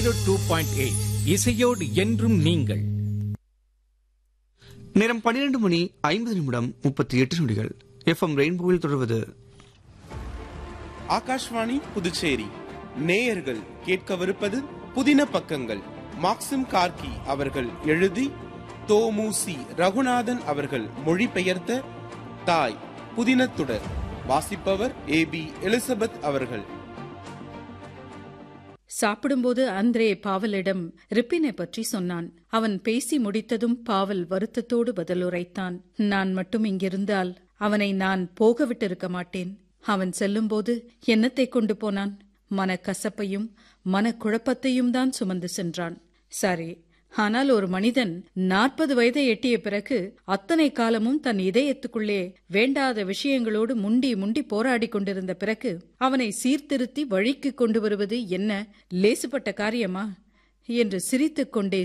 zero two point eight இசையோடு என்றும் நீங்கள் நேரம் பன்னிரண்டு மணி ஐம்பது நிமிடம் முப்பத்தி எட்டு நொடிகள் எஃப்எம் ரெயின்போவில் தொடர்வது ஆகாஷ்வாணி புதுச்சேரி நேயர்கள் கேட்கவிருப்பது புதின பக்கங்கள் மாக்சிம் கார்கி அவர்கள் எழுதி தோமுசி ரகுநாதன் அவர்கள் மொழிபெயர்த்த தாய் புதினத்துடர் வாசிப்பவர் ஏ பி எலிசபெத் அவர்கள் சாப்பிடும்போது அந்திரே பாவலிடம் ரிப்பினை பற்றி சொன்னான் அவன் பேசி முடித்ததும் பாவல் வருத்தத்தோடு பதிலுரைத்தான் நான் மட்டும் இங்கிருந்தால் அவனை நான் போக விட்டிருக்க மாட்டேன் அவன் செல்லும்போது என்னத்தை கொண்டு போனான் மனக்கசப்பையும் மனக்குழப்பத்தையும் தான் சுமந்து சென்றான் சரி ஆனால் ஒரு மனிதன் நாற்பது வயதை எட்டிய பிறகு அத்தனை காலமும் தன் இதயத்துக்குள்ளே வேண்டாத விஷயங்களோடு முண்டி முண்டி போராடி கொண்டிருந்த பிறகு அவனை சீர்திருத்தி வழிக்கு கொண்டு வருவது என்ன லேசுப்பட்ட காரியமா என்று சிரித்துக் கொண்டே